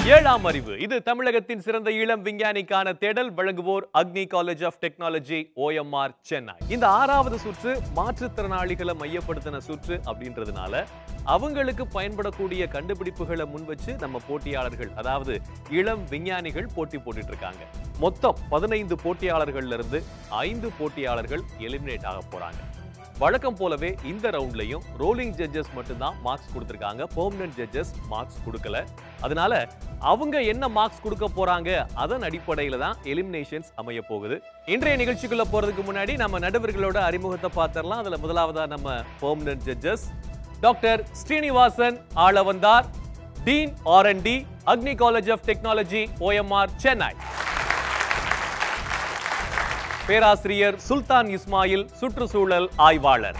ஏழாம் அறிவு இது தமிழகத்தின் சிறந்த இளம் விஞ்ஞானிக்கான தேடல் வழங்குவோர் Agni college of technology OMR Chennai இந்த ஆறாவது சுற்று மாற்றுத்திறனாளிகளை மையப்படுத்தின சுற்று அப்படின்றதுனால அவங்களுக்கு பயன்படக்கூடிய கண்டுபிடிப்புகளை முன் வச்சு நம்ம போட்டியாளர்கள் அதாவது இளம் விஞ்ஞானிகள் போட்டி போட்டுட்டு இருக்காங்க மொத்தம் பதினைந்து போட்டியாளர்கள்ல இருந்து ஐந்து போட்டியாளர்கள் எலிமினேட் ஆக போறாங்க வழக்கம் போலவே இந்த ரவுண்ட்லயும் ரோலிங் ஜட்ஜஸ் மட்டும்தான் மார்க்ஸ் கொடுத்திருக்காங்க பெர்மனன்ட் ஜட்ஜஸ் மார்க்ஸ் கொடுக்கல அதனால அவங்க என்ன மார்க்ஸ் கொடுக்க போறாங்க அதன் அடிப்படையில தான் எலிமினேஷன்ஸ் அமைய போகுது இன்றைய நிகழ்ச்சிக்குள்ள போறதுக்கு முன்னாடி நம்ம நடுவர்களோட அறிமுகத்தை பார்த்திடலாம் அதுல முதலாவதா நம்ம permanent judges doctor Srinivasan Alavandar dean R and D Agni college of technology OMR Chennai பேராசிரியர் சுல்தான் இஸ்மாயில் சுற்றுச்சூழல் ஆய்வாளர்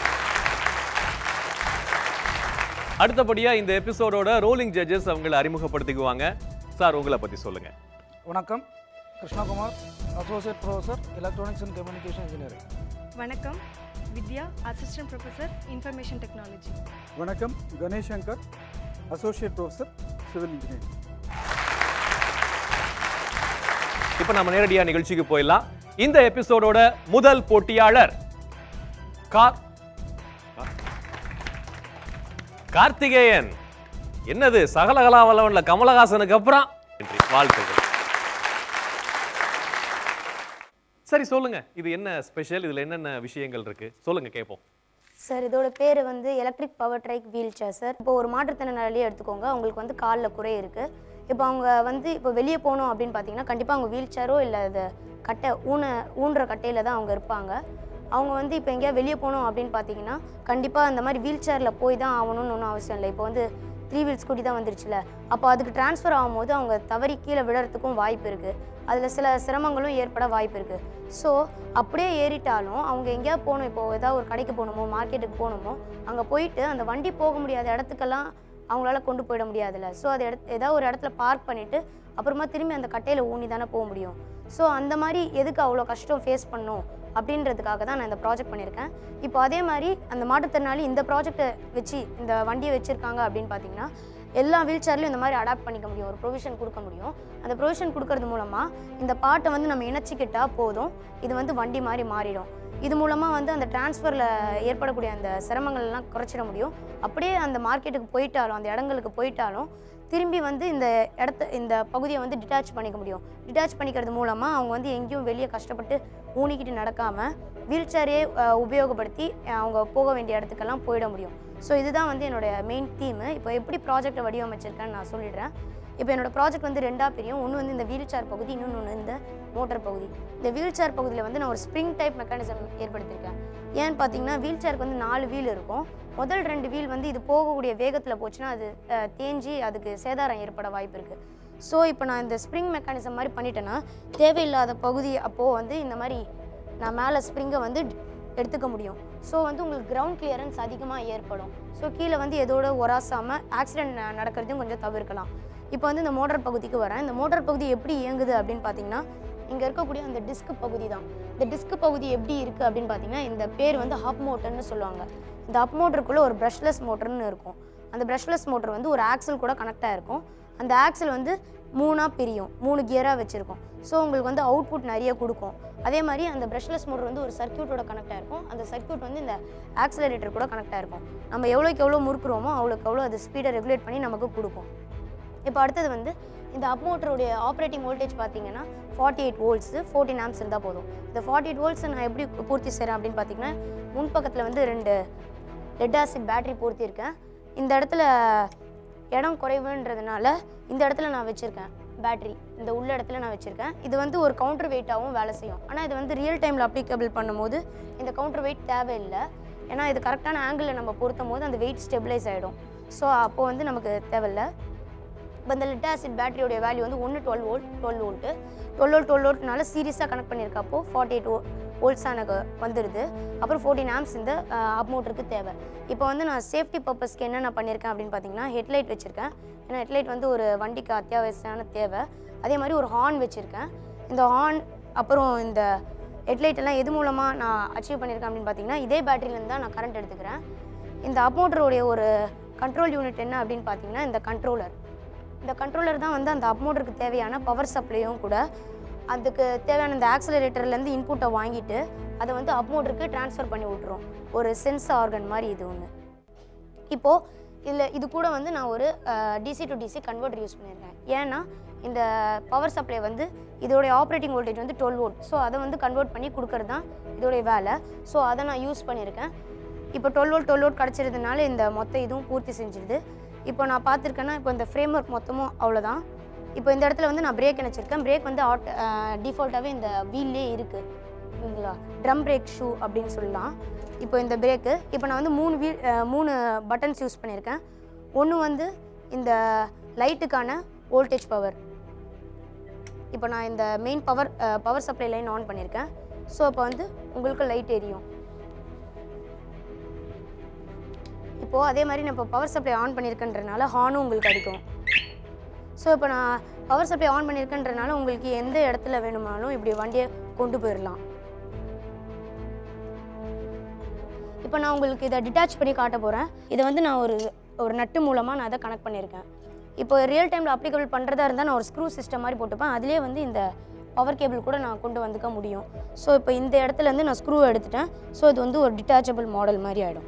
அடுத்தபடியா இந்த எபிசோடோட ரோலிங் ஜட்ஜஸ் அவங்களை அறிமுகப்படுத்திக்குவாங்க சார் உங்களை பத்தி சொல்லுங்க வணக்கம் Krishnakumar associate professor electronics and communication engineering வணக்கம் Vidya assistant professor information technology வணக்கம் Ganesh Shankar associate professor civil engineering இப்ப நம்ம நேரடியா நிகழ்ச்சிக்கு போயிடலாம் இந்த எபிசோடோட முதல் போட்டியாளர் கார் கார்த்திகேயன் என்னது சகலகலாவல்லவன்ல கமலஹாசனுக்கு அப்புறம் நன்றி வாழ்த்துக்கள் சரி சொல்லுங்க இது என்ன ஸ்பெஷல் இதுல என்னென்ன விஷயங்கள் இருக்கு சொல்லுங்க கேட்போம் சார் இதோட பேர் வந்து electric power trike wheel chair sir இப்போ ஒரு மாற்றுத்திறனாளியே எடுத்துக்கோங்க அவங்களுக்கு வந்து காலில் குறை இருக்குது இப்போ அவங்க வந்து இப்போ வெளியே போகணும் அப்படின்னு பார்த்தீங்கன்னா கண்டிப்பாக அவங்க வீல் சேரோ இல்லை இது கட்டை ஊன ஊன்ற கட்டையில் தான் அவங்க இருப்பாங்க அவங்க வந்து இப்போ எங்கேயா வெளியே போகணும் அப்படின்னு பார்த்தீங்கன்னா கண்டிப்பாக அந்த மாதிரி வீல் சேரில் போய் தான் ஆகணும்னு ஒன்றும் அவசியம் இல்லை இப்போ வந்து த்ரீ வீல் ஸ்கூட்டி தான் வந்துருச்சுல அப்போ அதுக்கு ட்ரான்ஸ்ஃபர் ஆகும்போது அவங்க தவறி கீழே விழறதுக்கும் வாய்ப்பு இருக்குது அதில் சில சிரமங்களும் ஏற்பட வாய்ப்பு இருக்குது ஸோ அப்படியே ஏறிட்டாலும் அவங்க எங்கேயா போகணும் இப்போ ஏதாவது ஒரு கடைக்கு போகணுமோ மார்க்கெட்டுக்கு போகணுமோ அங்கே போயிட்டு அந்த வண்டி போக முடியாத இடத்துக்கெல்லாம் அவங்களால கொண்டு போயிட முடியாதுல்ல ஸோ அது இடத்து ஏதாவது ஒரு இடத்துல பார்க் பண்ணிவிட்டு அப்புறமா திரும்பி அந்த கட்டையில் ஊனி தானே போக முடியும் ஸோ அந்த மாதிரி எதுக்கு அவ்வளோ கஷ்டம் ஃபேஸ் பண்ணும் அப்படின்றதுக்காக தான் நான் இந்த ப்ராஜெக்ட் பண்ணியிருக்கேன் இப்போ அதே மாதிரி அந்த மாற்றுத்திறனாளி இந்த ப்ராஜெக்ட்டை வச்சு இந்த வண்டியை வச்சுருக்காங்க அப்படின்னு பார்த்தீங்கன்னா எல்லா வீல் சேர்லையும் இந்த மாதிரி அடாப்ட் பண்ணிக்க முடியும் ஒரு ப்ரொவிஷன் கொடுக்க முடியும் அந்த ப்ரொவிஷன் கொடுக்கறது மூலமாக இந்த பாட்டை வந்து நம்ம இணைச்சிக்கிட்டா போதும் இது வந்து வண்டி மாதிரி மாறிடும் இது மூலமாக வந்து அந்த டிரான்ஸ்ஃபரில் ஏற்படக்கூடிய அந்த சிரமங்கள் எல்லாம் குறைச்சிட முடியும் அப்படியே அந்த மார்க்கெட்டுக்கு போயிட்டாலும் அந்த இடங்களுக்கு போயிட்டாலும் திரும்பி வந்து இந்த இடத்த இந்த பகுதியை வந்து டிட்டாச் பண்ணிக்க முடியும் டிட்டாச் பண்ணிக்கிறது மூலமாக அவங்க வந்து எங்கேயும் வெளியே கஷ்டப்பட்டு ஊனிக்கிட்டு நடக்காமல் வீல் சேரே உபயோகப்படுத்தி அஹ், அவங்க போக வேண்டிய இடத்துக்கெல்லாம் போயிட முடியும் ஸோ இதுதான் வந்து என்னோட மெயின் தீமு இப்போ எப்படி ப்ராஜெக்டை வடிவமைச்சிருக்கேன்னு நான் சொல்லிடுறேன் இப்போ என்னோட ப்ராஜெக்ட் வந்து ரெண்டாக பிரியும் ஒன்று வந்து இந்த வீல் சேர் பகுதி இன்னொன்று ஒன்று இந்த மோட்டார் பகுதி இந்த வீல் சேர் பகுதியில் வந்து நான் ஒரு ஸ்ப்ரிங் டைப் மெக்கானிசம் ஏற்படுத்தியிருக்கேன் ஏன்னு பார்த்தீங்கன்னா வீல் சேருக்கு வந்து நாலு வீல் இருக்கும் முதல் ரெண்டு வீல் வந்து இது போகக்கூடிய வேகத்தில் போச்சுன்னா அது அஹ், தேஞ்சி அதுக்கு சேதாரம் ஏற்பட வாய்ப்பு இருக்குது ஸோ இப்போ நான் இந்த ஸ்ப்ரிங் மெக்கானிசம் மாதிரி பண்ணிட்டேன்னா தேவையில்லாத பகுதி அப்போது வந்து இந்த மாதிரி நான் மேலே ஸ்ப்ரிங்கை வந்து எடுத்துக்க முடியும் ஸோ வந்து உங்களுக்கு கிரவுண்ட் கிளியரன்ஸ் அதிகமாக ஏற்படும் ஸோ கீழே வந்து எதோட உராசாமல் ஆக்சிடென்ட் நடக்கிறதையும் கொஞ்சம் தவிர்க்கலாம் இப்போ வந்து இந்த மோட்டார் பகுதிக்கு வரேன் இந்த மோட்டார் பகுதி எப்படி இயங்குது அப்படின்னு பார்த்தீங்கன்னா இங்கே இருக்கக்கூடிய அந்த டிஸ்க் பகுதி தான் இந்த டிஸ்க் பகுதி எப்படி இருக்குது அப்படின்னு பார்த்தீங்கன்னா இந்த பேர் வந்து ஹப் மோட்டர்னு சொல்லுவாங்க இந்த ஹப் மோட்டருக்குள்ளே ஒரு ப்ரஷ்லெஸ் மோட்டர்னு இருக்கும் அந்த ப்ரஷ்லெஸ் மோட்டர் வந்து ஒரு ஆக்சல் கூட கனெக்டாக இருக்கும் அந்த ஆக்சல் வந்து மூணாக பிரியும் மூணு கியராக வச்சுருக்கோம் ஸோ உங்களுக்கு வந்து அவுட்புட் நிறைய கொடுக்கும் அதே மாதிரி அந்த ப்ரஷ்லெஸ் மோட்டர் வந்து ஒரு சர்க்யூட்டோட கனெக்டாக இருக்கும் அந்த சர்க்யூட் வந்து இந்த ஆக்சிலரேட்டர் கூட கனெக்டாக இருக்கும் நம்ம எவ்வளோக்கு எவ்வளோ முறுக்குறோமோ அவ்வளோக்கு எவ்வளோ அது ஸ்பீடை ரெகுலேட் பண்ணி நமக்கு கொடுக்கும் இப்போ அடுத்தது வந்து இந்த அப் மோட்டருடைய ஆப்ரேட்டிங் வோல்டேஜ் பார்த்தீங்கன்னா forty eight volts fourteen amps இருந்தால் போதும் இந்த ஃபார்ட்டி எயிட் வோல்ட்ஸ் நான் எப்படி பூர்த்தி செய்கிறேன் அப்படின்னு பார்த்தீங்கன்னா முன்பக்கத்தில் வந்து ரெண்டு லெட் ஆசிட் பேட்டரி பொருத்தியிருக்கேன் இந்த இடத்துல இடம் குறைவுன்றதுனால இந்த இடத்துல நான் வச்சுருக்கேன் பேட்டரி இந்த உள்ள இடத்துல நான் வச்சுருக்கேன் இது வந்து ஒரு கவுண்டர் வெயிட்டாகவும் வேலை செய்யும் ஆனால் இது வந்து ரியல் டைமில் அப்ளிகபிள் பண்ணும்போது இந்த கவுண்டர் வெயிட் தேவையில்லை ஏன்னா இது கரெக்டான ஆங்கிளில் நம்ம பொருத்தும் போது அந்த வெயிட் ஸ்டெபிளைஸ் ஆகிடும் ஸோ அப்போது வந்து நமக்கு தேவையில்லை இப்போ இந்த லெட் ஆசிட் பேட்டரியோடைய வேல்யூ வந்து ஒன்று twelve volt twelve volt twelve volt twelve வோல்ட்னால சீரியஸாக கனெக்ட் பண்ணியிருக்கப்போ ஃபார்ட்டி எயிட் வோல்ட்ஸாக எனக்கு வந்துடுது அப்புறம் ஃபோர்டீன் ஆம்ஸ் இந்த அப் மோட்டருக்கு தேவை இப்போ வந்து நான் சேஃப்டி பர்பஸ்க்கு என்ன நான் பண்ணியிருக்கேன் அப்படின்னு பார்த்தீங்கன்னா ஹெட்லைட் வச்சுருக்கேன் ஏன்னா ஹெட்லைட் வந்து ஒரு வண்டிக்கு அத்தியாவசியமான தேவை அதே மாதிரி ஒரு ஹார்ன் வச்சுருக்கேன் இந்த ஹார்ன் அப்புறம் இந்த ஹெட்லைட் எல்லாம் எது மூலமாக நான் அச்சீவ் பண்ணியிருக்கேன் அப்படின்னு பார்த்தீங்கன்னா இதே பேட்டரியிலேருந்து தான் நான் கரண்ட் எடுத்துக்கிறேன் இந்த அப் மோட்டருடைய ஒரு கண்ட்ரோல் யூனிட் என்ன அப்படின்னு பார்த்தீங்கன்னா இந்த கண்ட்ரோலர் இந்த கண்ட்ரோலர் தான் வந்து அந்த அப்மோட்டருக்கு தேவையான பவர் சப்ளையும் கூட அதுக்கு தேவையான இந்த ஆக்சிலரேட்டர்லேருந்து இன்புட்டை வாங்கிட்டு அதை வந்து அப்மோட்டருக்கு ட்ரான்ஸ்ஃபர் பண்ணி விட்ரும் ஒரு சென்ஸ் ஆர்கன் மாதிரி இது ஒன்று இப்போது இதில் இது கூட வந்து நான் ஒரு DC to DC converter use பண்ணியிருக்கேன் ஏன்னா இந்த பவர் சப்ளை வந்து இதோடைய ஆப்ரேட்டிங் வோல்டேஜ் வந்து டுவெல் வோல்ட் ஸோ அதை வந்து கன்வெர்ட் பண்ணி கொடுக்கறது தான் இதோடைய வேலை ஸோ அதை நான் யூஸ் பண்ணியிருக்கேன் இப்போ டுவெல் வோல்ட் டுவெல் வோல்ட் கிடச்சிருந்தனால இந்த மொத்த இதுவும் பூர்த்தி செஞ்சிடுது இப்போ நான் பார்த்துருக்கேன்னா இப்போ இந்த ஃப்ரேம் ஒர்க் மொத்தமும் அவ்வளோதான் இப்போ இந்த இடத்துல வந்து நான் பிரேக் நினச்சிருக்கேன் பிரேக் வந்து ஆட் டிஃபால்ட்டாகவே இந்த வீல்லே இருக்குது ஓகேங்களா ட்ரம் பிரேக் ஷூ அப்படின்னு சொல்லலாம் இப்போ இந்த பிரேக்கு இப்போ நான் வந்து மூணு வீல் மூணு பட்டன்ஸ் யூஸ் பண்ணியிருக்கேன் ஒன்று வந்து இந்த லைட்டுக்கான வோல்டேஜ் பவர் இப்போ நான் இந்த main power power supply line on பண்ணியிருக்கேன் ஸோ இப்போ வந்து உங்களுக்கு லைட் எரியும் இப்போது அதே மாதிரி நான் இப்போ பவர் சப்ளை ஆன் பண்ணியிருக்கேன்றனால ஹார்னும் உங்களுக்கு அடிக்கும் ஸோ இப்போ நான் பவர் சப்ளை ஆன் பண்ணியிருக்கேன்றனால உங்களுக்கு எந்த இடத்துல வேணுமானாலும் இப்படி வண்டியை கொண்டு போயிடலாம் இப்போ நான் உங்களுக்கு இதை டிட்டாச் பண்ணி காட்ட போகிறேன் இதை வந்து நான் ஒரு ஒரு நட்டு மூலமாக நான் அதை கனெக்ட் பண்ணியிருக்கேன் இப்போ ரியல் டைமில் அப்ளிகபிள் பண்ணுறதா இருந்தால் நான் ஒரு ஸ்க்ரூ சிஸ்டம் மாதிரி போட்டுப்பேன் அதிலே வந்து இந்த பவர் கேபிள் கூட நான் கொண்டு வந்துக்க முடியும் ஸோ இப்போ இந்த இடத்துல இருந்து நான் ஸ்க்ரூ எடுத்துட்டேன் ஸோ இது வந்து ஒரு டிட்டாச்சபிள் மாடல் மாதிரி ஆகிடும்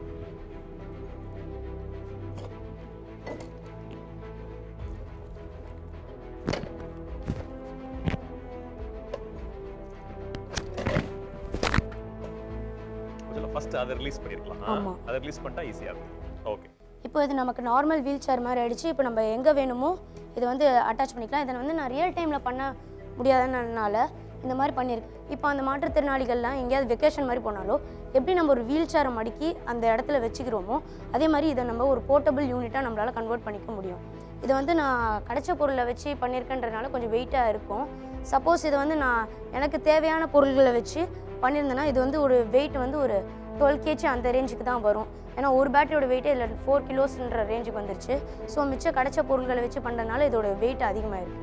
ஃபர்ஸ்ட் அதை ரிலீஸ் பண்ணிருக்கலாம் ஆமா. அதை ரிலீஸ் பண்ணிட்டா ஈஸியா இருக்கும் ஓகே இப்போ இது நமக்கு நார்மல் வீல் சேர் மாதிரி ஆயிடுச்சு இப்போ நம்ம எங்கே வேணுமோ இதை வந்து அட்டாச் பண்ணிக்கலாம் இதை வந்து நான் ரியல் டைமில் பண்ண முடியாதனால இந்த மாதிரி பண்ணியிருக்கேன் இப்போ அந்த மாற்றுத்திறனாளிகள்லாம் எங்கேயாவது வெக்கேஷன் மாதிரி போனாலும் எப்படி நம்ம ஒரு வீல் சேரை மடக்கி அந்த இடத்துல வச்சுக்கிறோமோ அதே மாதிரி இதை நம்ம ஒரு போர்ட்டபிள் யூனிட்டாக நம்மளால் கன்வெர்ட் பண்ணிக்க முடியும் இதை வந்து நான் கிடைச்ச பொருளை வச்சு பண்ணியிருக்கேன்றனால கொஞ்சம் வெயிட்டாக இருக்கும் சப்போஸ் இதை வந்து நான் எனக்கு தேவையான பொருள்களை வச்சு பண்ணியிருந்தேன்னா இது வந்து ஒரு வெயிட் வந்து ஒரு டுவெல் கேஜி அந்த ரேஞ்சுக்கு தான் வரும் ஏன்னா ஒரு பேட்டரியோட வெயிட்டே இதில் ஃபோர் கிலோஸ்ன்ற ரேஞ்சுக்கு வந்துருச்சு ஸோ மிச்சம் கிடைச்ச பொருட்களை வச்சு பண்ணுறதுனால இதோட வெயிட் அதிகமாக இருக்கு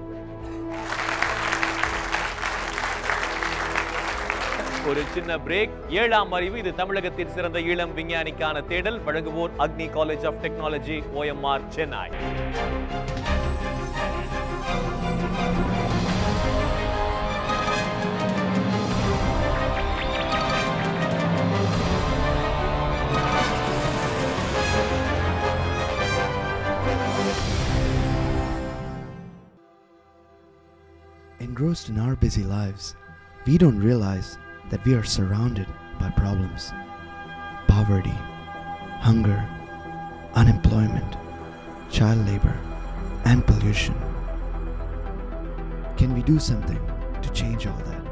ஒரு சின்ன பிரேக் ஏழாம் அறிவு இது தமிழகத்தின் சிறந்த இளம் விஞ்ஞானிக்கான தேடல் வழங்குவோர் Agni college of technology OMR Chennai Engrossed in our busy lives, we don't realize that we are surrounded by problems poverty, hunger, unemployment, child labor, and pollution. Can we do something to change all that?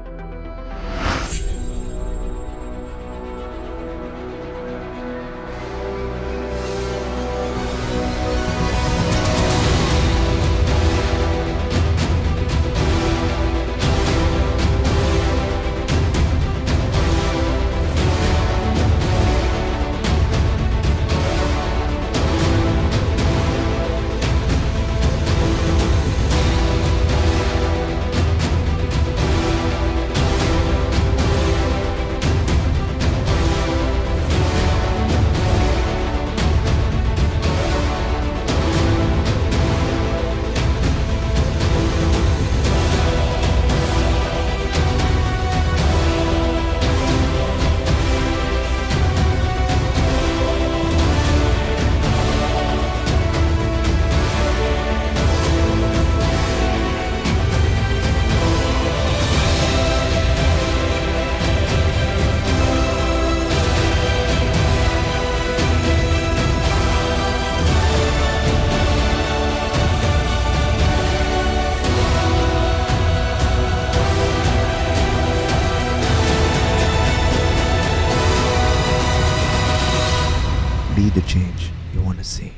Be the change you want to see.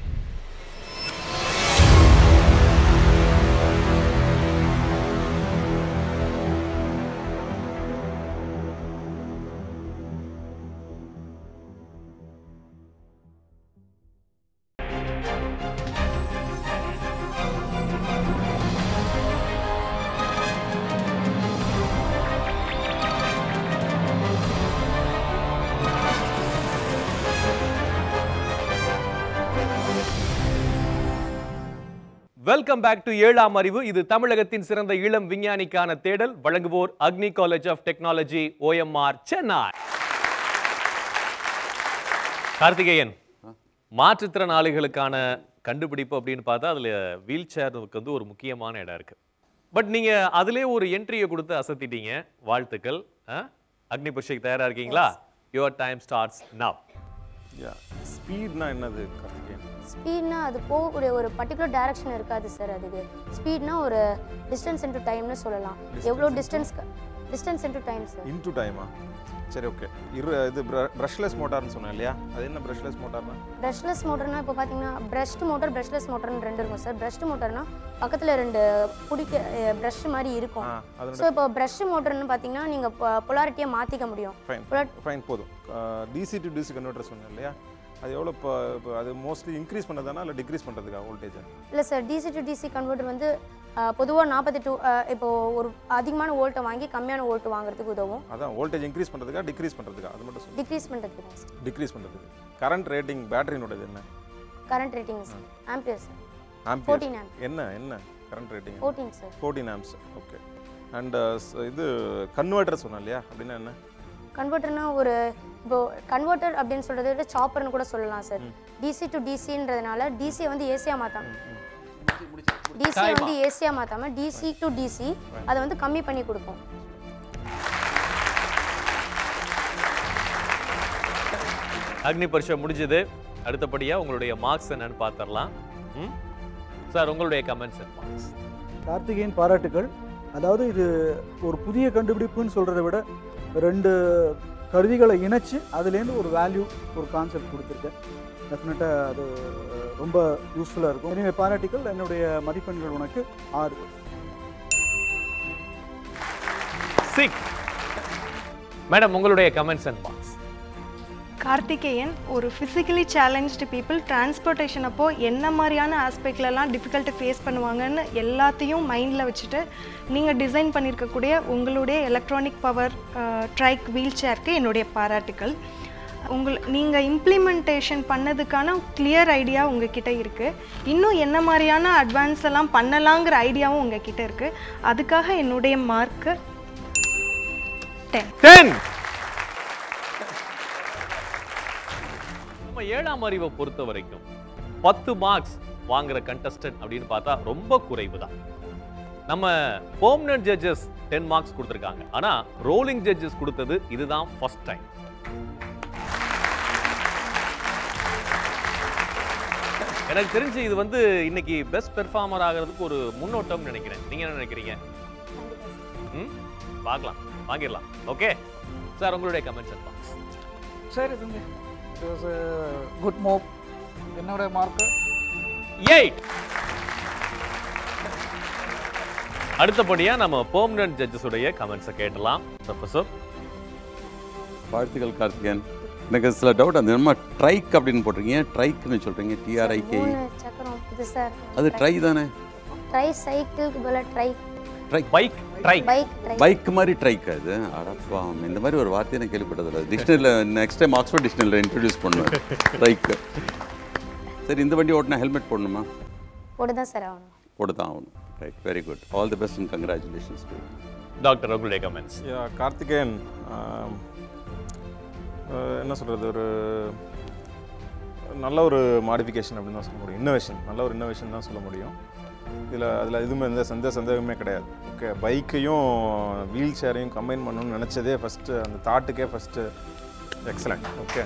Welcome back to ஏழாம் அறிவு இது தமிழகத்தின் சிறந்த இளம் விஞ்ஞானிக்கான தேடல் வழங்குவோர் Agni college of technology OMR Chennai Karthikeyan மாற்றுத்திறனாளிகளுக்கான கண்டுபிடிப்பு அப்படின்னு பார்த்தா அதுல வீல் சேருக்கு வந்து ஒரு முக்கியமான இடம் இருக்கு பட் நீங்க அதிலே ஒரு என்ட்ரியை கொடுத்து அசத்திட்டீங்க வாழ்த்துக்கள் ஆ? அக்னி புஷைக்கு தயாரா இருக்கீங்களா your time starts now yeah ஸ்பீட்னா என்னது கார்த்திகேயன் ஸ்பீட்னா அது போகக்கூடிய ஒரு பர்டிகுலர் டைரக்ஷன் இருக்காது சார் அதுக்கு ஸ்பீட்னா ஒரு டிஸ்டன்ஸ் இன்டு டைம்னு சொல்லலாம் எவ்வளோ distance distance into time sir into டைமா சரி ஓகே இரு இது ப்ரஷ்லெஸ் மோட்டார்னு சொன்னேன் இல்லையா அது என்ன ப்ரஷ்லெஸ் மோட்டார்னா ப்ரஷ்லெஸ் மோட்டர்னா இப்போ பார்த்தீங்கன்னா பிரஷ்ட் மோட்டர் ப்ரஷ்லெஸ் மோட்டர்னு ரெண்டு இருக்கும் சார் பிரஷ்ட் மோட்டர்னா பக்கத்தில் ரெண்டு பிடிக்க ப்ரஷ் மாதிரி இருக்கும் ஆ அதோட ஸோ இப்போ ப்ரஷ் மோட்டர்னு பார்த்தீங்கன்னா நீங்கள் பொலாரிட்டியை மாற்றிக்க முடியும் ஃபைன் Polar- ஃபைன் போதும் டிசி டு டிசி கன்வெர்ட்டர் சொன்னேன் இல்லையா அது எவ்வளோ இப்போ இப்போ அது மோஸ்ட்லி இன்க்ரீஸ் பண்ணுறதானா இல்லை டிக்ரீஸ் பண்ணுறதுக்கா வோல்டேஜ் இல்லை sir DC to DC converter வந்து பொதுவாக நாற்பத்தெட்டு இப்போ ஒரு அதிகமான வோல்ட்டை வாங்கி கம்மியான வோல்ட் வாங்குறதுக்கு உதவும் அதான் வோல்டேஜ் இன்க்ரீஸ் பண்ணுறதுக்கா டிக்ரீஸ் பண்ணுறதுக்கா அது மட்டும் சொல்லு டிக்ரீஸ் பண்ணுறதுக்கு தான் சார் டிக்ரீஸ் பண்ணுறதுக்கு கரண்ட் ரேட்டிங் பேட்டரினோடது என்ன current rating sir ampere sir ampere fourteen amp என்ன என்ன current rating fourteen sir fourteen amps okay and இது கன்வெர்ட்டர் சொன்னேன் இல்லையா அப்படின்னா என்ன கன்வெர்ட்டர்னா ஒரு இப்போ கன்வெர்ட்டர் அப்படின்னு சொல்றதை விட சாப்பர்னு கூட சொல்லலாம் சார் டிசி டு டிசின்றதுனால டிசியை வந்து ஏசியாக மாற்றாம டிசியை வந்து ஏசியாக மாற்றாம டிசி டு டிசி அதை வந்து கம்மி பண்ணி கொடுக்கும் அக்னி பரீட்சை முடிஞ்சது அடுத்தபடியா உங்களுடைய மார்க்ஸ் என்னன்னு பார்த்துடலாம் ம் சார் உங்களுடைய கமெண்ட்ஸ் அண்ட் மார்க்ஸ் கார்த்திகேயன் பாராட்டுக்கள் அதாவது இது ஒரு புதிய கண்டுபிடிப்புன்னு சொல்கிறத விட ரெண்டு கருவிகளை இணைச்சு அதுலேருந்து ஒரு வேல்யூ ஒரு கான்செப்ட் கொடுத்துருக்கேன் டெஃபினட்டாக அது ரொம்ப யூஸ்ஃபுல்லாக இருக்கும் எனவே பாராட்டுக்கள் என்னுடைய மதிப்பெண்கள் உனக்கு ஆறு சிக்ஸ் மேடம் உங்களுடைய கமெண்ட்ஸ் அண்ட் மார்க்ஸ் கார்த்திகேயன் ஒரு ஃபிசிக்கலி சேலഞ്ച്டு பீப்புள் டிரான்ஸ்போர்ட்டேஷன் அப்போ என்ன மாதிரியான ஆஸ்பெக்ட்லலாம் டிஃபிகல்ட்டி ஃபேஸ் பண்ணுவாங்கன்னு எல்லாத்தையும் மைண்டில் வச்சுட்டு நீங்கள் டிசைன் பண்ணியிருக்கக்கூடிய உங்களுடைய எலக்ட்ரானிக் பவர் ட்ரைக் வீல் சேருக்கு என்னுடைய பாராட்டுக்கள் உங்கள் நீங்கள் இம்ப்ளிமெண்டேஷன் பண்ணதுக்கான கிளியர் ஐடியா உங்ககிட்ட இருக்குது இன்னும் என்ன மாதிரியான அட்வான்ஸ் எல்லாம் பண்ணலாங்கிற ஐடியாவும் உங்ககிட்ட இருக்குது அதுக்காக என்னுடைய மார்க்கு டென் டென் நம்ம ஏழாம் அறிவை பொறுத்த வரைக்கும் பத்து மார்க்ஸ் வாங்குற கண்டஸ்டன்ட் அப்படின்னு பார்த்தா ரொம்ப குறைவு தான் நம்ம பெர்மனன்ட் ஜட்ஜஸ் டென் மார்க்ஸ் கொடுத்துருக்காங்க ஆனா ரோலிங் ஜட்ஜஸ் கொடுத்தது இதுதான் ஃபர்ஸ்ட் டைம் எனக்கு தெரிஞ்சு இது வந்து இன்னைக்கு பெஸ்ட் பெர்ஃபார்மர் ஆகிறதுக்கு ஒரு முன்னோட்டம் நினைக்கிறேன் நீங்க என்ன நினைக்கிறீங்க ம் பார்க்கலாம் வாங்கிடலாம் ஓகே சார் உங்களுடைய கமெண்ட்ஸ் அண்ட் மார்க்ஸ் சரி தம்பி இட் வாஸ் குட் மூவ் என்னோட மார்க்கு எயிட் அடுத்தபடியா நம்ம பெர்மனன்ட் ஜட்ஜஸ் உடைய கமெண்ட்ஸை கேட்டலாம் ப்ரொஃபசர் வாழ்த்துக்கள் கார்த்திகேயன் எனக்கு சில டவுட் அந்த நம்ம ட்ரைக் அப்படின்னு போட்டிருக்கீங்க ட்ரைக்னு சொல்கிறீங்க டிஆர்ஐகே மூணு சக்கரம் புதுசாக அது ட்ரை தானே ட்ரை சைக்கிளுக்கு பதிலாக tri trike bike tri bike tri bike மாதிரி ட்ரைக் அது அடப்பா இந்த மாதிரி ஒரு வார்த்தையை நான் கேள்விப்பட்டதில்ல டிக்ஷனரியில் நெக்ஸ்ட் டைம் ஆக்ஸ்ஃபோர்ட் டிக்ஷனரியில் இன்ட்ரடியூஸ் பண்ணுவேன் ட்ரைக் சரி இந்த வண்டி ஓட்டினா ஹெல்மெட் போடணுமா போட்டு தான் சார் ஆகணும் போட்டு தான் ஆகணும் right very good all the best and congratulations to doctor உங்களுடைய கமெண்ட்ஸ் யா கார்த்திகேயன் ஆம், அஹ், என்ன சொல்கிறது ஒரு நல்ல ஒரு மாடிஃபிகேஷன் அப்படின்னு தான் சொல்ல முடியும் இன்னோவேஷன் நல்ல ஒரு இன்னோவேஷன் தான் சொல்ல முடியும் இதில் அதில் எதுவுமே எந்த சந்த சந்தேகமே கிடையாது ஓகே பைக்கையும் வீல் சேரையும் கம்பைன் பண்ணணும்னு நினச்சதே ஃபஸ்ட்டு அந்த தாட்டுக்கே ஃபஸ்ட்டு எக்ஸலண்ட் ஓகே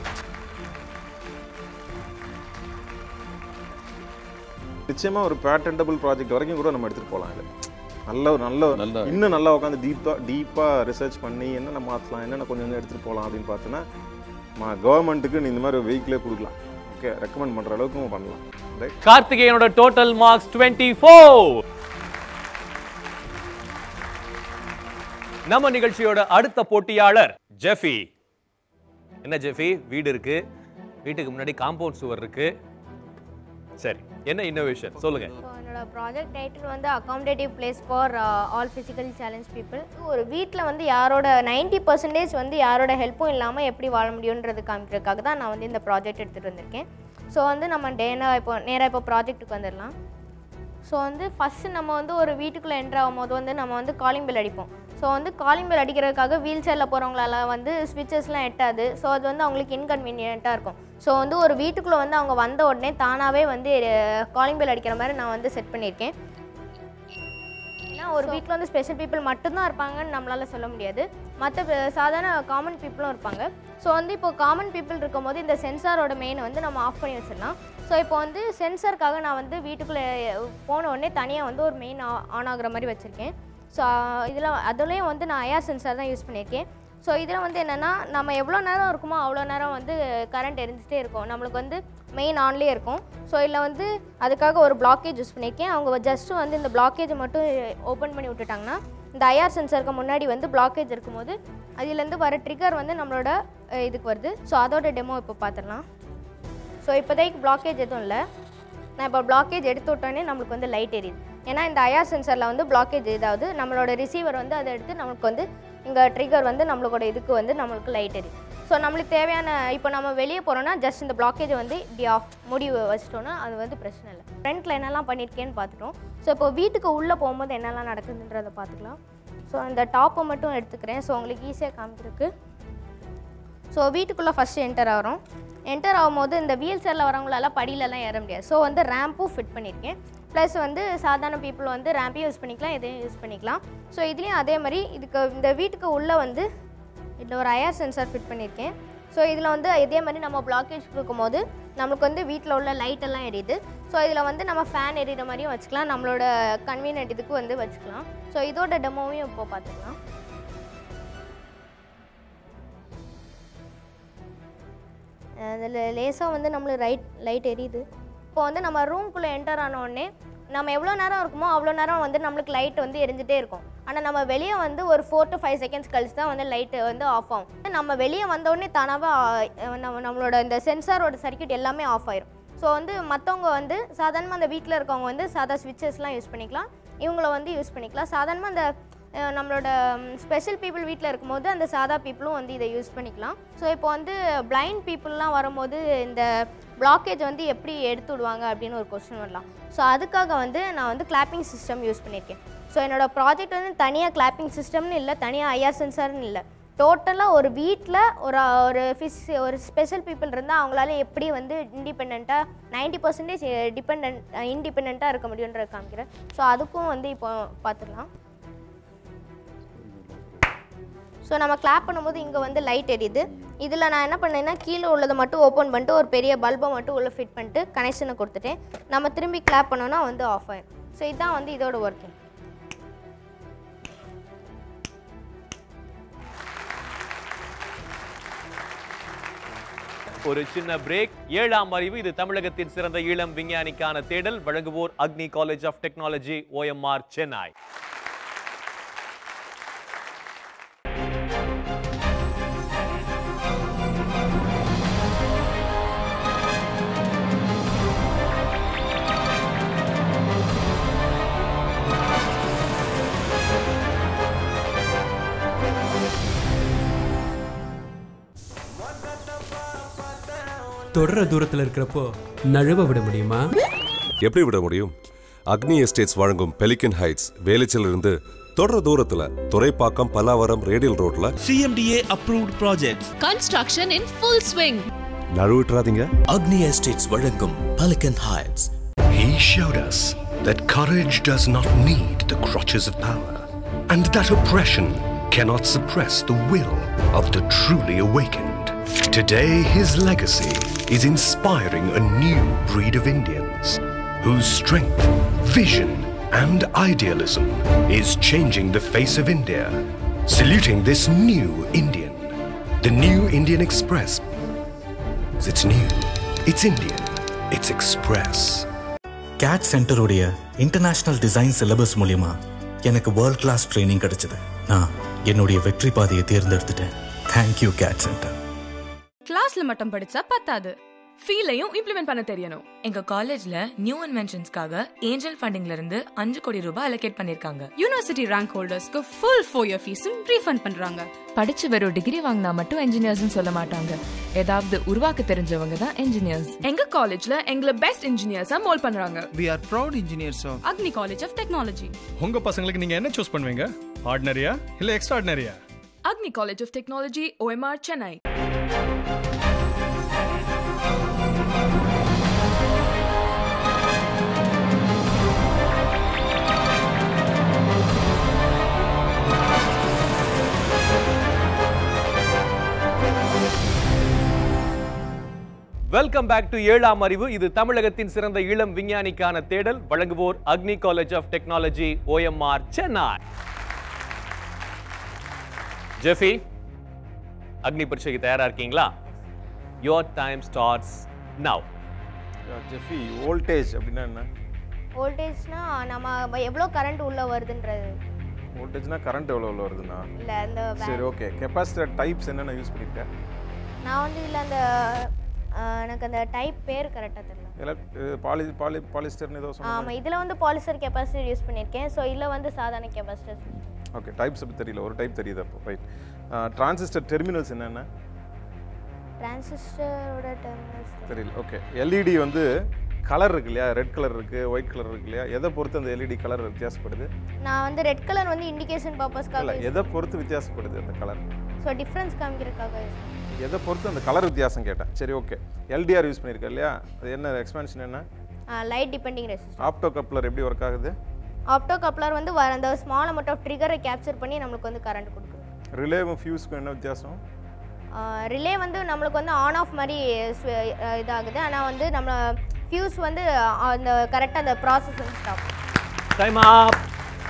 நிச்சயமாக ஒரு பேட்டன்டபிள் ப்ராஜெக்ட் வரைக்கும் கூட நம்ம எடுத்துகிட்டு போகலாம் இது நல்ல ஒரு நல்ல நல்ல இன்னும் நல்லா உட்காந்து டீப்பாக டீப்பாக ரிசர்ச் பண்ணி என்னென்ன மாற்றலாம் என்னென்ன கொஞ்சம் கொஞ்சம் எடுத்துகிட்டு போகலாம் அப்படின்னு பார்த்தோன்னா கவர்மெண்ட்டுக்கு நீ இந்த மாதிரி வெஹிக்கிளே கொடுக்கலாம் ஓகே ரெக்கமெண்ட் பண்ணுற அளவுக்கு நம்ம பண்ணலாம் ரைட் கார்த்திகேயனோட டோட்டல் மார்க்ஸ் டுவெண்ட்டி ஃபோர் நம்ம நிகழ்ச்சியோட அடுத்த போட்டியாளர் ஜெஃபி என்ன ஜெஃபி வீடு இருக்கு வீட்டுக்கு முன்னாடி காம்பவுண்ட் சுவர் இருக்கு சரி என்ன இன்னோவேஷன் சொல்லுங்க இப்போ என்னோட ப்ராஜெக்ட் டைட்டில் வந்து accommodative place for all physically challenge people ஒரு வீட்டில் வந்து யாரோட 90% பர்சன்டேஜ் வந்து யாரோட ஹெல்ப்பும் இல்லாமல் எப்படி வாழ முடியுன்றது காமிக்கிறதுக்காக தான் நான் வந்து இந்த ப்ராஜெக்ட் எடுத்துகிட்டு வந்திருக்கேன் ஸோ வந்து நம்ம டேனா இப்போ நேராக இப்போ ப்ராஜெக்ட்டுக்கு வந்துடலாம் ஸோ வந்து ஃபஸ்ட்டு நம்ம வந்து ஒரு வீட்டுக்குள்ளே என்ட்ரு ஆகும்போது வந்து நம்ம வந்து காலிங் பெல் அடிப்போம் ஸோ வந்து காலிங் பெல் அடிக்கிறதுக்காக வீல் சேரில் போகிறவங்களால வந்து ஸ்விட்சஸ்லாம் எட்டாது ஸோ அது வந்து அவங்களுக்கு இன்கன்வீனியண்ட்டாக இருக்கும் ஸோ வந்து ஒரு வீட்டுக்குள்ளே வந்து அவங்க வந்த உடனே தானாகவே வந்து காலிங் பெல் அடிக்கிற மாதிரி நான் வந்து செட் பண்ணியிருக்கேன் ஏன்னா ஒரு வீட்டில் வந்து ஸ்பெஷல் பீப்புள் மட்டும்தான் இருப்பாங்கன்னு நம்மளால் சொல்ல முடியாது மற்ற சாதாரண காமன் பீப்புளும் இருப்பாங்க ஸோ வந்து இப்போ காமன் பீப்புள் இருக்கும்போது இந்த சென்சாரோட மெயின் வந்து நம்ம ஆஃப் பண்ணி வச்சிடலாம் ஸோ இப்போ வந்து சென்சாருக்காக நான் வந்து வீட்டுக்குள்ளே போன உடனே தனியாக வந்து ஒரு மெயின் ஆன் ஆகுற மாதிரி வச்சுருக்கேன் ஸோ இதில் அதுலேயும் வந்து நான் ஐஆர் சென்சார் தான் யூஸ் பண்ணியிருக்கேன் ஸோ இதில் வந்து என்னென்னா நம்ம எவ்வளோ நேரம் இருக்குமோ அவ்வளோ நேரம் வந்து கரண்ட் எரிஞ்சிட்டே இருக்கும் நம்மளுக்கு வந்து மெயின் ஆன்லேயே இருக்கும் ஸோ இதில் வந்து அதுக்காக ஒரு பிளாக்கேஜ் யூஸ் பண்ணியிருக்கேன் அவங்க ஜஸ்ட்டு வந்து இந்த பிளாக்கேஜை மட்டும் ஓப்பன் பண்ணி விட்டுட்டாங்கன்னா இந்த ஐஆர் சென்சருக்கு முன்னாடி வந்து பிளாக்கேஜ் இருக்கும்போது அதுலேருந்து வர ட்ரிகர் வந்து நம்மளோட அஹ், இதுக்கு வருது ஸோ அதோட டெமோ இப்போ பார்த்துடலாம் ஸோ இப்போதைக்கு பிளாக்கேஜ் எதுவும் இல்லை நான் இப்போ பிளாக்கேஜ் எடுத்து விட்டோன்னே நம்மளுக்கு வந்து லைட் எரியுது ஏன்னா இந்த ஐஆர் சென்சரில் வந்து பிளாக்கேஜ் இதாவது நம்மளோட ரிசீவர் வந்து அதை எடுத்து நம்மளுக்கு வந்து இங்கே ட்ரிகர் வந்து நம்மளோட இதுக்கு வந்து நம்மளுக்கு லைட் எரியுது ஸோ நம்மளுக்கு தேவையான இப்போ நம்ம வெளியே போகிறோன்னா ஜஸ்ட் இந்த பிளாக்கேஜை வந்து இப்படி ஆஃப் முடி வச்சிட்டோன்னா அது வந்து பிரச்சனை இல்லை ஃப்ரண்ட்டில் என்னெல்லாம் பண்ணியிருக்கேன்னு பார்த்துட்டோம் ஸோ இப்போ வீட்டுக்கு உள்ளே போகும்போது என்னெல்லாம் நடக்குதுன்றதை பார்த்துக்கலாம் ஸோ இந்த டாப்பை மட்டும் எடுத்துக்கிறேன் ஸோ உங்களுக்கு ஈஸியாக காமிக்கிறதுக்கு ஸோ வீட்டுக்குள்ளே ஃபஸ்ட்டு என்டர் ஆகிறோம் என்டர் ஆகும்போது இந்த வீல் சேரில் வரவங்களால படியிலலாம் ஏற முடியாது ஸோ வந்து ரேம்பும் ஃபிட் பண்ணியிருக்கேன் ப்ளஸ் வந்து சாதாரண பீப்புள் வந்து ரேம்பையும் யூஸ் பண்ணிக்கலாம் இதையும் யூஸ் பண்ணிக்கலாம் ஸோ இதுலேயும் அதே மாதிரி இதுக்கு இந்த வீட்டுக்கு உள்ளே வந்து இதில் ஒரு ஐஆர் சென்சார் ஃபிட் பண்ணியிருக்கேன் ஸோ இதில் வந்து இதே மாதிரி நம்ம பிளாக்கேஜ் கொடுக்கும்போது நம்மளுக்கு வந்து வீட்டில் உள்ள லைட் எல்லாம் எரியுது ஸோ இதில் வந்து நம்ம ஃபேன் எரியிற மாதிரியும் வச்சுக்கலாம் நம்மளோட கன்வீனியன்ட் இதுக்கு வந்து வச்சுக்கலாம் ஸோ இதோட டெமோவையும் இப்போ பார்த்துக்கலாம் அதில் லேசாக வந்து நம்மளுக்கு ரைட் லைட் எரியுது இப்போ வந்து நம்ம ரூம்குள்ளே என்டர் ஆன உடனே நம்ம எவ்வளோ நேரம் இருக்குமோ அவ்வளோ நேரம் வந்து நம்மளுக்கு லைட் வந்து எரிஞ்சிட்டே இருக்கும் ஆனால் நம்ம வெளியே வந்து ஒரு ஃபோர் டு ஃபைவ் செகண்ட்ஸ் கழிச்சு தான் வந்து லைட்டு வந்து ஆஃப் ஆகும் நம்ம வெளியே வந்த உடனே தானாகவே ஆ- நம்ம நம்மளோட இந்த சென்சாரோட சர்க்யூட் எல்லாமே ஆஃப் ஆயிரும் ஸோ வந்து மற்றவங்க வந்து சாதாரணமாக அந்த வீட்டில் இருக்கவங்க வந்து சாதா ஸ்விட்சஸ்லாம் யூஸ் பண்ணிக்கலாம் இவங்கள வந்து யூஸ் பண்ணிக்கலாம் சாதாரணமாக அந்த அஹ், நம்மளோட ஸ்பெஷல் பீப்புள் வீட்டில் இருக்கும்போது அந்த சாதா பீப்புளும் வந்து இதை யூஸ் பண்ணிக்கலாம் ஸோ இப்போ வந்து பிளைண்ட் பீப்புளெலாம் வரும்போது இந்த பிளாக்கேஜ் வந்து எப்படி எடுத்து விடுவாங்க அப்படின்னு ஒரு கொஸ்டின் வரலாம் ஸோ அதுக்காக வந்து நான் வந்து கிளாப்பிங் சிஸ்டம் யூஸ் பண்ணியிருக்கேன் ஸோ என்னோடய ப்ராஜெக்ட் வந்து தனியாக கிளாப்பிங் சிஸ்டம்னு இல்லை தனியாக ஐஆர் சென்சார்னு இல்லை டோட்டலாக ஒரு வீட்டில் ஒரு ஒரு ஃபிஸ் ஒரு ஸ்பெஷல் பீப்புள் இருந்தால் அவங்களால எப்படி வந்து இண்டிபெண்ட்டாக நைன்டி பர்சன்டேஜ் டிபெண்ட் இண்டிபெண்ட்டாக இருக்க முடியுன்றது காமிக்கிறேன் ஸோ அதுக்கும் வந்து இப்போ பார்த்துடலாம் ஸோ நம்ம கிளாப் பண்ணும்போது இங்கே வந்து லைட் எரியுது இதில் நான் என்ன பண்ணேன்னா கீழே உள்ளதை மட்டும் ஓப்பன் பண்ணிட்டு ஒரு பெரிய பல்பை மட்டும் உள்ளே ஃபிட் பண்ணிட்டு கனெக்ஷனை கொடுத்துட்டேன் நம்ம திரும்பி கிளாப் பண்ணோன்னா வந்து ஆஃப் ஆயிடும் ஸோ இதுதான் வந்து இதோட ஒர்க்கிங் ஒரு சின்ன பிரேக் ஏழாம் அறிவு இது தமிழகத்தின் சிறந்த இளம் விஞ்ஞானிக்கான தேடல் வழங்குவோர் Agni college of technology OMR Chennai தொடர தூரத்துல இருக்கிறப்போ நழுவ விட முடியுமா எப்படி விட முடியும் அக்னி எஸ்டேட்ஸ் வழங்கும் பெலிகன் ஹைட்ஸ் வேலிச்சிலிருந்து தொடர தூரத்துல துறைப்பாக்கம் பல்லாவரம் ரேடியல் ரோட்ல CMDA approved projects. Construction in full swing. நழுவிட்டுறாதீங்க Agni Estates வழங்கும் Pelican Heights. He showed us that courage does not need the crutches of power, and that oppression cannot suppress the will of the truly awakened. Today, his legacy is inspiring a new breed of Indians whose strength, vision, and idealism is changing the face of India. Saluting this new Indian, the new Indian Express. It's new, it's Indian, it's Express. CAD சென்டருடைய international design syllabus மூலியமா எனக்கு world class training கிடைச்சது நான் என்னுடைய வெற்றி பாதையை தேர்ந்தெடுத்துட்டேன் thank you gate centre கிளாஸ்ல மட்டும் படிச்சா பத்தாது ஃபீலையும் இம்ப்ளிமெண்ட் பண்ண தெரியணும் எங்க காலேஜ்ல நியூ இன்வென்ஷன்ஸ்க்காக ஏஞ்சல் ஃபண்டிங்ல இருந்து அஞ்சு கோடி ரூபாய் அலோகேட் பண்ணிருக்காங்க யூனிவர்சிட்டி ரேங்க் ஹோல்டர்ஸ்க்கு ஃபுல் ஃபோர் இயர் ஃபீஸும் ரீஃபண்ட் பண்றாங்க படிச்சு வெறும் டிகிரி வாங்கினா மட்டும் இன்ஜினியர்ஸ்னு சொல்ல மாட்டாங்க ஏதாவது உருவாக்க தெரிஞ்சவங்க தான் இன்ஜினியர்ஸ் எங்க காலேஜ்ல எங்களை பெஸ்ட் இன்ஜினியர்ஸா மோல் பண்றாங்க we are proud engineers of Agni college of technology உங்க பசங்களுக்கு நீங்க என்ன சூஸ் பண்ணுவீங்க ஆர்டினரியா இல்ல எக்ஸ்ட்ராடினரியா Agni college of technology OMR Chennai welcome back to ஏழாம் அறிவு இது தமிழகத்தின் சிறந்த இளம் விஞ்ஞானிக்கான தேடல் வழங்குவோர் Agni college of technology OMR Chennai Jeffy Agni பரீட்சைக்கு தயாரா இருக்கீங்களா your time starts now Jeffy voltage அப்படின்னா என்ன வோல்டேஜ்னா நம்ம எவ்வளோ கரண்ட் உள்ள வருதுன்றது வோல்டேஜ்னா கரண்ட் எவ்வளோ எவ்வளோ வருதுண்ணா இல்லை அந்த சரி ஓகே கெப்பாசிட்டர் டைப்ஸ் என்னென்ன யூஸ் பண்ணியிருக்கேன் நான் வந்து இதில் அந்த அஹ், எனக்கு அந்த டைப் பேர் கரெக்டாக தெரியல எலக்ட் பாலி பாலி பாலிஸ்டர்னு ஏதோ சொன்னாங்க ஆமாம் இதில் வந்து பாலிஸ்டர் கெப்பாசிட்டர் யூஸ் பண்ணியிருக்கேன் ஸோ இதில் வந்து சாதாரண கெப்பாசிட்டர் ஓகே டைப்ஸ் அப்படி தெரியல ஒரு டைப் தெரியுது அப்போ ரைட் டிரான்சிஸ்டர் டெர்மினல்ஸ் என்னென்ன டிரான்சிஸ்டரோட டெர்மினல்ஸ் தெரியல ஓகே எல்இடி வந்து கலர் இருக்கு இல்லையா ரெட் கலர் இருக்கு ஒயிட் கலர் இருக்கு இல்லையா எதை பொறுத்து அந்த எல்இடி கலர் வித்தியாசப்படுது நான் வந்து ரெட் கலர் வந்து இண்டிகேஷன் இல்லை பர்பஸ்க்காக எதை பொறுத்து வித்தியாசப்படுது அந்த கலர் ஸோ டிஃப்ரென்ஸ் காமிக்கிறதுக்காக use பண்ணுவேன். எதை பொறுத்து அந்த கலர் வித்தியாசம் கேட்டேன் சரி ஓகே எல்டிஆர் யூஸ் பண்ணியிருக்கேன் இல்லையா அது என்ன எக்ஸ்பென்ஷன் என்ன light depending resistor opto coupler எப்படி ஒர்க் ஆகுது ஆப்டோ கப்ளர் வந்து வர அந்த ஸ்மால் அமௌண்ட் ஆஃப் ட்ரிகரை கேப்சர் பண்ணி நம்மளுக்கு வந்து கரண்ட் கொடுக்குது ரிலேவும் ஃபியூஸ்க்கும் என்ன வித்தியாசம் ரிலே வந்து நம்மளுக்கு வந்து ஆன் ஆஃப் மாதிரி swi- அஹ் இதாகுது ஆனால் வந்து நம்ம ஃபியூஸ் வந்து அஹ், அந்த கரெக்டாக அந்த ப்ராசஸ் வந்து ஸ்டாப் டைம் அப்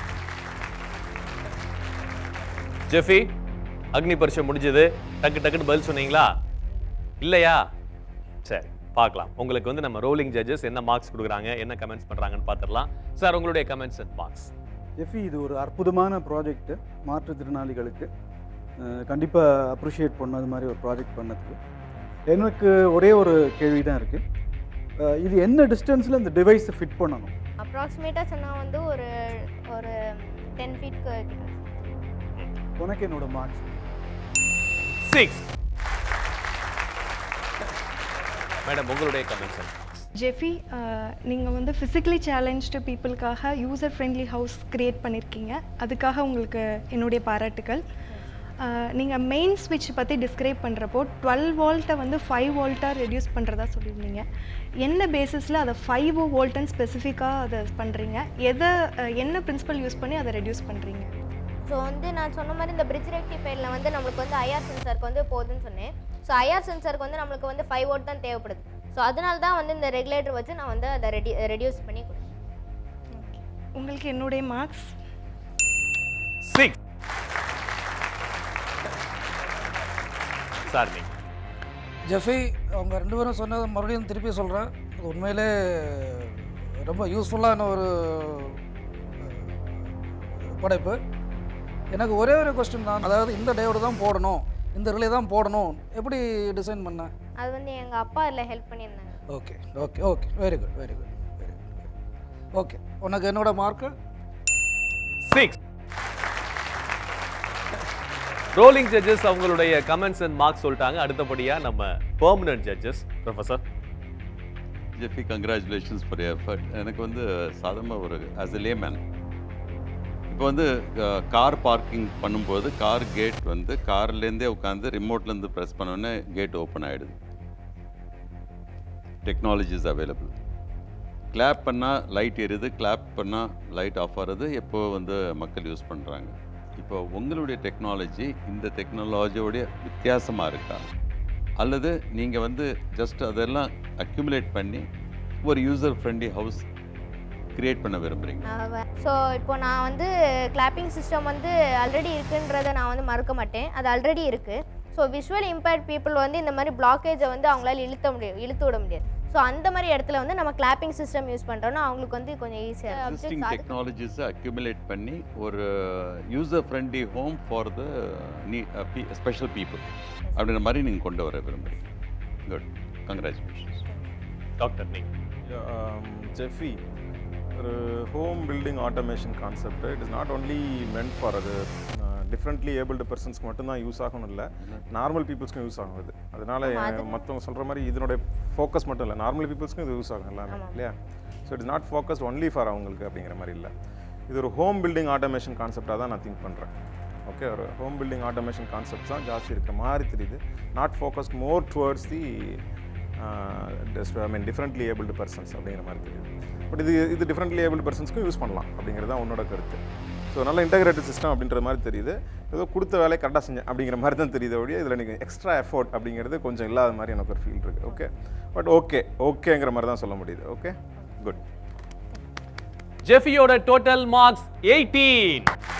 ஜெஃபி அக்னி பரீட்சை முடிஞ்சது டக்கு டக்குன்னு பதில் சொன்னீங்களா இல்லையா சரி பார்க்கலாம் உங்களுக்கு வந்து நம்ம ரோலிங் ஜட்ஜஸ் என்ன மார்க்ஸ் கொடுக்குறாங்க என்ன கமெண்ட்ஸ் பண்றாங்கன்னு பார்த்துடலாம் சார் உங்களுடைய கமெண்ட்ஸ் அண்ட் மார்க்ஸ் எஃபி இது ஒரு அற்புதமான ப்ராஜெக்ட்டு மாற்றுத்திறனாளிகளுக்கு கண்டிப்பாக அப்ரிஷியேட் பண்ண அது மாதிரி ஒரு ப்ராஜெக்ட் பண்ணதுக்கு எனக்கு ஒரே ஒரு கேள்வி தான் இருக்குது இது என்ன டிஸ்டன்ஸில் இந்த டிவைஸை ஃபிட் பண்ணணும் அப்ராக்சிமேட்டாக சொன்னால் வந்து ஒரு ஒரு டென் ஃபீட்க்கு உனக்கு என்னோட மார்க்ஸ் சிக்ஸ் மேடம் உங்களுடைய கமெண்ட்ஸ் அண்ட் ஜெஃபி நீங்கள் வந்து ஃபிசிக்கலி சேலஞ்ச்டு பீப்புளுக்காக யூசர் ஃப்ரெண்ட்லி ஹவுஸ் க்ரியேட் பண்ணியிருக்கீங்க அதுக்காக உங்களுக்கு என்னுடைய பாராட்டுக்கள் நீங்கள் மெயின் ஸ்விட்ச் பற்றி டிஸ்கிரைப் பண்ணுறப்போ டுவெல் வோல்ட்டை வந்து ஃபைவ் வோல்ட்டாக ரெடியூஸ் பண்ணுறதா சொல்லியிருந்தீங்க என்ன பேசிஸில் அதை ஃபைவ் வோல்ட்டுன்னு ஸ்பெசிஃபிக்காக அதை பண்ணுறீங்க எதை அஹ், என்ன பிரின்சிபல் யூஸ் பண்ணி அதை ரெடியூஸ் பண்ணுறீங்க ஸோ வந்து நான் சொன்ன மாதிரி இந்த பிரிட்ஜ் ரெக்டிஃபையரில் வந்து நம்மளுக்கு வந்து ஐஆர் சென்சாருக்கு வந்து போகுதுன்னு சொன்னேன் ஸோ ஐஆர் சென்சாருக்கு வந்து நம்மளுக்கு வந்து ஃபைவ் வோல்ட் தான் தேவைப்படுது ஸோ அதனால தான் வந்து இந்த ரெகுலேட்டர் வச்சு நான் வந்து அதை ரெடி ரெடியூஸ் பண்ணி கொடுத்தேன் உங்களுக்கு என்னுடைய மார்க்ஸ் சிக்ஸ் சார் நீங்க ஜெஃபி அவங்க ரெண்டு பேரும் சொன்னதை மறுபடியும் திருப்பி சொல்கிறேன் அது உண்மையிலே ரொம்ப யூஸ்ஃபுல்லான ஒரு அஹ், படைப்பு எனக்கு ஒரே ஒரு கொஸ்டின் தான் அதாவது இந்த டயோடு தான் போடணும் இந்த ரிலே தான் போடணும் எப்படி டிசைன் பண்ண அது வந்து எங்கள் அப்பா அதில் ஹெல்ப் பண்ணியிருந்தாங்க okay okay okay very good very good very good okay உனக்கு என்னோட மார்க்கு சிக்ஸ் ரோலிங் ஜட்ஜஸ் அவங்களுடைய கமெண்ட்ஸ் அண்ட் மார்க்ஸ் சொல்லிட்டாங்க அடுத்தபடியா நம்ம permanent judges professor Jeffy congratulations for effort எனக்கு வந்து சாதாரணமாக ஒரு ஆஸ் எ லேமேன் இப்போ வந்து கார் பார்க்கிங் பண்ணும்போது கார் கேட் வந்து கார்லேருந்தே உட்காந்து ரிமோட்லேருந்து ப்ரெஸ் பண்ணோன்னே கேட் ஓப்பன் ஆகிடுது டெக்னாலஜிஸ் அவைலபிள் கிளாப் பண்ணால் லைட் எரியுது கிளாப் பண்ணால் லைட் ஆஃப் ஆகிறது எப்போ வந்து மக்கள் யூஸ் பண்ணுறாங்க இப்போ உங்களுடைய டெக்னாலஜி இந்த டெக்னாலஜியோடைய வித்தியாசமாக இருக்கா அல்லது நீங்கள் வந்து ஜஸ்ட் அதெல்லாம் அக்யூமுலேட் பண்ணி ஒரு யூசர் ஃப்ரெண்ட்லி ஹவுஸ் கிரியேட் பண்ண விரும்புகிறீங்க ஸோ இப்போ நான் வந்து கிளாப்பிங் சிஸ்டம் வந்து ஆல்ரெடி இருக்குன்றதை நான் வந்து மறுக்க மாட்டேன் அது ஆல்ரெடி இருக்குது ஸோ விஷுவல் இம்பேர்ட் பீப்புள் வந்து இந்த மாதிரி பிளாக்கேஜை வந்து அவங்களால இழுத்த முடியும் இழுத்து விட முடியாது ஸோ அந்த மாதிரி இடத்துல வந்து நம்ம கிளாப்பிங் சிஸ்டம் யூஸ் பண்ணுறோன்னா அவங்களுக்கு வந்து கொஞ்சம் ஈஸியாக எக்ஸிஸ்டிங் டெக்னாலஜிஸை அக்யூமுலேட் பண்ணி ஒரு user friendly home for the நீ ஸ்பெஷல் பீப்புள் அப்படின்ற மாதிரி நீங்கள் கொண்டு வர விரும்புகிறீங்க குட் கங்க்ராச்சுலேஷன்ஸ் டாக்டர் நீங்க ஜெஃபி ஒரு home building automation concept it is not only meant for அது டிஃப்ரெண்ட்லி ஏபிள்டு பர்சன்ஸ்க்கு மட்டும்தான் யூஸ் ஆகணும் இல்லை நார்மல் பீப்புள்ஸ்க்கும் யூஸ் ஆகும் இது அதனால மற்றவங்க சொல்கிற மாதிரி இதனுடைய ஃபோக்கஸ் மட்டும் இல்லை நார்மல் பீப்புள்ஸ்க்கும் இது யூஸ் ஆகும் எல்லாமே இல்லையா so it's not focused only for அவங்களுக்கு அப்படிங்கிற மாதிரி இல்லை இது ஒரு ஹோம் பில்டிங் ஆட்டோமேஷன் கான்செப்டாக தான் நான் திங்க் பண்ணுறேன் ஓகே ஒரு ஹோம் பில்டிங் ஆட்டோமேஷன் கான்செப்ட் தான் ஜாஸ்தி இருக்கிற மாதிரி தெரியுது not focused more towards the I mean differently abled persons அப்படிங்கிற மாதிரி தெரியுது பட் இது இது டிஃப்ரெண்ட்லி ஏபிள்டு பர்சன்ஸ்க்கும் யூஸ் பண்ணலாம் அப்படிங்கிறது தான் உன்னோட கருத்து ஸோ நல்ல இன்டகிரேட்டட் சிஸ்டம் அப்படின்ற மாதிரி தெரியுது ஏதோ கொடுத்த வேலையை கரெக்டாக செஞ்சேன் அப்படிங்கிற மாதிரி தான் தெரியுது ஒழிய இதில் நீங்கள் எக்ஸ்ட்ரா எஃபோர்ட் அப்படிங்கிறது கொஞ்சம் இல்லாத மாதிரி எனக்கு ஒரு ஃபீல் இருக்குது ஓகே பட் ஓகே ஓகேங்கிற மாதிரி தான் சொல்ல முடியுது ஓகே குட் ஜெஃபியோட டோட்டல் மார்க்ஸ் எயிட்டீன்